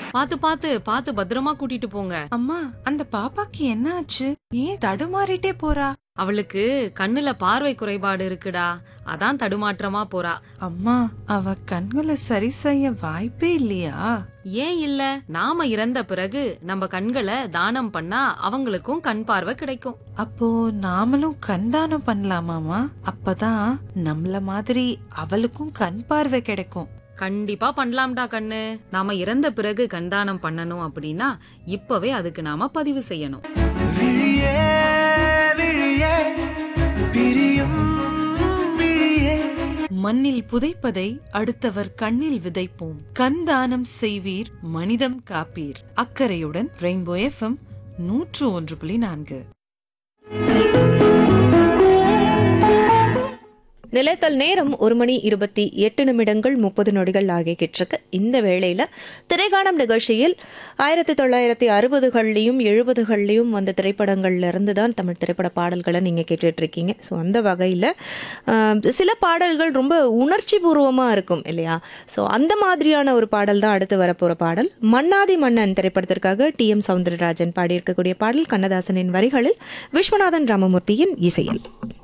பாத்து பாத்து பாத்து பத்திரமா கூட்டிட்டு போங்க அம்மா அந்த பாப்பாக்கு என்ன ஆச்சு ஏன் தடுமாறிட்டே போறா அவளுக்கு கண்ணுல பார்வை குறைபாடு இருக்குடா அதான் தடுமாற்றமா போறா அம்மா அவ கண்களை சரி செய்ய வாய்ப்பே இல்லையா ஏன் இல்ல நாம இறந்த பிறகு நம்ம கண்களை தானம் பண்ணா அவங்களுக்கும் கண் பார்வை கிடைக்கும் அப்போ நாமளும் கண் தானம் பண்ணலாமாமா அப்பதான் நம்மள மாதிரி அவளுக்கும் கண் பார்வை கிடைக்கும் கண்டிப்பா பண்ணலாம்டா கண்ணு நாம இறந்த பிறகு கண்தானம் பண்ணணும் அப்படின்னா இப்பவே அதுக்கு நாம பதிவு செய்யணும் விழியே விழியே பிரியும் விழியே மண்ணில் புதைப்பதை அடுத்தவர் கண்ணில் விதைப்போம் கண் தானம் செய்வீர் மனிதம் காப்பீர் அக்கறையுடன் ரெயின்போ எஃப்எம் நூற்று ஒன்று புள்ளி நான்கு நிலைத்தல் நேரம் ஒரு மணி இருபத்தி எட்டு நிமிடங்கள் முப்பது நொடிகள் ஆகிக்கிட்டிருக்கு இந்த வேளையில் திரைக்காணம் நிகழ்ச்சியில் ஆயிரத்தி தொள்ளாயிரத்தி அறுபதுகள்லையும் எழுபதுகள்லையும் வந்த திரைப்படங்கள்ல இருந்து தான் தமிழ் திரைப்பட பாடல்களை நீங்கள் கேட்டுட்ருக்கீங்க ஸோ அந்த வகையில் சில பாடல்கள் ரொம்ப உணர்ச்சி பூர்வமாக இருக்கும் இல்லையா ஸோ அந்த மாதிரியான ஒரு பாடல் தான் அடுத்து வரப்போகிற பாடல் மன்னாதி மன்னன் திரைப்படத்திற்காக டி எம் சவுந்தரராஜன் பாடியிருக்கக்கூடிய பாடல் கண்ணதாசனின் வரிகளில் விஸ்வநாதன் ராமமூர்த்தியின் இசையில்